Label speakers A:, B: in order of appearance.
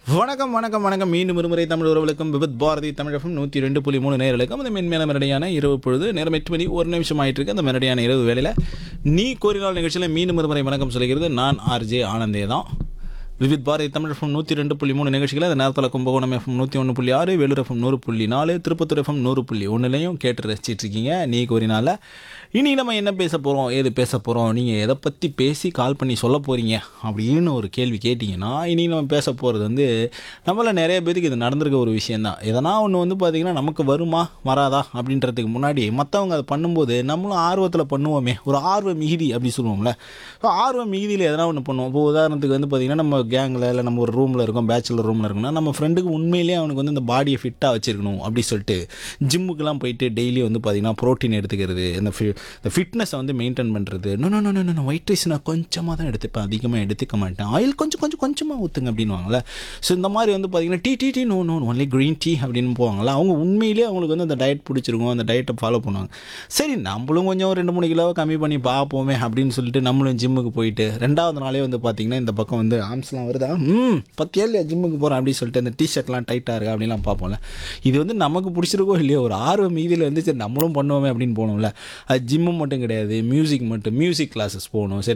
A: வணக்கம் வணக்கம் வணக்கம் மீண்டும் ஒருமுறை தமிழ் உறவுகளுக்கும் விபத் பாரதி தமிழகம் நூற்றி ரெண்டு புள்ளி மூணு நேர்களுக்கும் அந்த மென்மேல மெரடியான இரவு பொழுது நேரம் எட்டு மணி ஒரு நிமிஷம் ஆயிட்டு இருக்கு அந்த மெரடியான இரவு வேளையில் நீ கோரினால் நிகழ்ச்சியில் மீண்டும் ஒருமுறை வணக்கம் சொல்கிறது நான் ஆர்ஜே ஆனந்தே தான் விவித் பாரதி தமிழ் எஃப்எம் நூற்றி ரெண்டு புள்ளி மூணு நிகழ்ச்சிகள் அந்த நேரத்தில் கும்பகோணம் எஃப்எம் நூற்றி ஒன்று புள்ளி ஆறு வேலூர் எஃப்எம் நூறு புள்ளி நாலு திருப்பத்தூர் எஃப்எம் நூறு புள்ளி ஒன்றுலையும் கேட்டு ரசிச்சிட்டு இருக்கீங்க நீ கோரினால இனி நம்ம என்ன பேச போகிறோம் ஏது பேச போகிறோம் நீங்கள் எதை பற்றி பேசி கால் பண்ணி சொல்ல போகிறீங்க அப்படின்னு ஒரு கேள்வி கேட்டிங்கன்னா இனி நம்ம பேச போகிறது வந்து நம்மள நிறைய பேருக்கு இது நடந்திருக்க ஒரு விஷயந்தான் எதனா ஒன்று வந்து பார்த்திங்கன்னா நமக்கு வருமா வராதா அப்படின்றதுக்கு முன்னாடி மற்றவங்க அதை பண்ணும்போது நம்மளும் ஆர்வத்தில் பண்ணுவோமே ஒரு ஆர்வ மிகுதி அப்படி சொல்லுவோம்ல ஸோ ஆர்வ மிகுதியில் எதனா ஒன்று பண்ணுவோம் இப்போ உதாரணத்துக்கு வந்து பார்த்திங்கன்னா நம்ம கேங்கில் இல்லை நம்ம ஒரு ரூமில் இருக்கோம் பேச்சுலர் ரூமில் இருக்கோம்னா நம்ம ஃப்ரெண்டுக்கு உண்மையிலேயே அவனுக்கு வந்து இந்த பாடியை ஃபிட்டாக வச்சிருக்கணும் அப்படி சொல்லிட்டு ஜிம்முக்கெலாம் போயிட்டு டெய்லி வந்து பார்த்திங்கன்னா ப்ரோட்டீன் எடுத்துக்கிறது இந்த ஃபி இந்த ஃபிட்னஸை வந்து மெயின்டைன் பண்ணுறது no no no no no white rice நான் கொஞ்சமாக தான் எடுத்துப்பேன் அதிகமாக எடுத்துக்க மாட்டேன் ஆயில் கொஞ்சம் கொஞ்சம் கொஞ்சமாக ஊற்றுங்க அப்படின்வாங்கல்ல ஸோ இந்த மாதிரி வந்து பார்த்திங்கன்னா tea tea tea no no only green tea அப்படின்னு போவாங்கல்ல அவங்க உண்மையிலேயே அவங்களுக்கு வந்து அந்த டயட் பிடிச்சிருக்கும் அந்த டயட்டை ஃபாலோ பண்ணுவாங்க சரி நம்மளும் கொஞ்சம் ஒரு ரெண்டு மூணு கிலோ கம்மி பண்ணி பார்ப்போமே அப்படின்னு சொல்லிட்டு நம்மளும் ஜிம்முக்கு போயிட்டு ரெண்டாவது நாளே வந்து பார்த்திங்கன்னா இந்த பக்கம் வந்து ஆம்ஸ்லாம் வருதா ம் பத்து ஏழு ஜிம்முக்கு போகிறேன் அப்படின்னு சொல்லிட்டு அந்த டிஷர்ட்லாம் டைட்டாக இருக்கா அப்படின்லாம் பார்ப்போம்ல இது வந்து நமக்கு பிடிச்சிருக்கோ இல்லையோ ஒரு ஆர்வம் மீதியில் வந்து சரி நம்மளும் பண்ணுவோமே அப்படின்னு போகணும்ல அது ஜிம்மு மட்டும் கிடையாது மியூசிக் மட்டும் மியூசிக் கிளாஸஸ் போகணும் சரி